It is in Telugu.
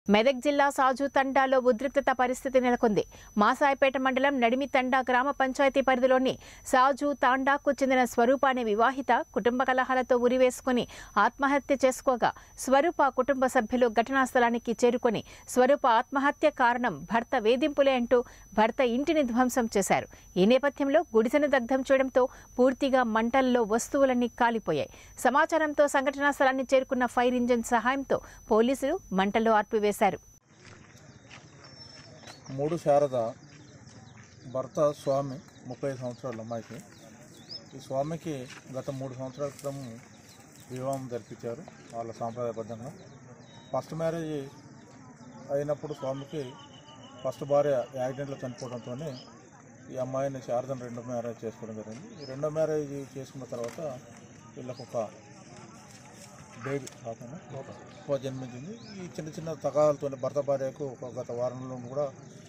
మెదక్ జిల్లా సాజు తండాలో ఉద్రిక్తత పరిస్థితి నెలకొంది మాసాయిపేట మండలం నడిమి తండా గ్రామ పంచాయతీ పరిధిలోని సాజు తాండాకు చెందిన స్వరూప అనే వివాహిత కుటుంబ కలహాలతో ఉరివేసుకుని ఆత్మహత్య చేసుకోగా స్వరూప కుటుంబ సభ్యులు ఘటనా స్థలానికి చేరుకొని స్వరూప ఆత్మహత్య కారణం భర్త వేధింపులే అంటూ భర్త ఇంటిని ధ్వంసం చేశారు ఈ నేపథ్యంలో గుడిసెను దగ్ధం చేయడంతో పూర్తిగా మంటల్లో వస్తువులన్నీ కాలిపోయాయి సమాచారంతో సంఘటనా స్థలాన్ని చేరుకున్న ఫైర్ ఇంజిన్ సహాయంతో పోలీసులు మంటల్లో ఆర్పివేశారు మూడు శారద భర్త స్వామి ముప్పై సంవత్సరాల అమ్మాయికి ఈ స్వామికి గత మూడు సంవత్సరాల క్రితం వివాహం జరిపించారు వాళ్ళ సాంప్రదాయబద్ధంగా ఫస్ట్ మ్యారేజ్ అయినప్పుడు స్వామికి ఫస్ట్ భార్య యాక్సిడెంట్లో చనిపోవడంతో ఈ అమ్మాయిని శారదను రెండో మ్యారేజ్ చేసుకోవడం జరిగింది ఈ రెండో మ్యారేజ్ చేసుకున్న తర్వాత వీళ్ళకు ఒక బేబీ కాకుండా ఒక జన్మించింది ఈ చిన్న చిన్న తగాదాలతో భర్త భార్యకు ఒక గత వారంలో కూడా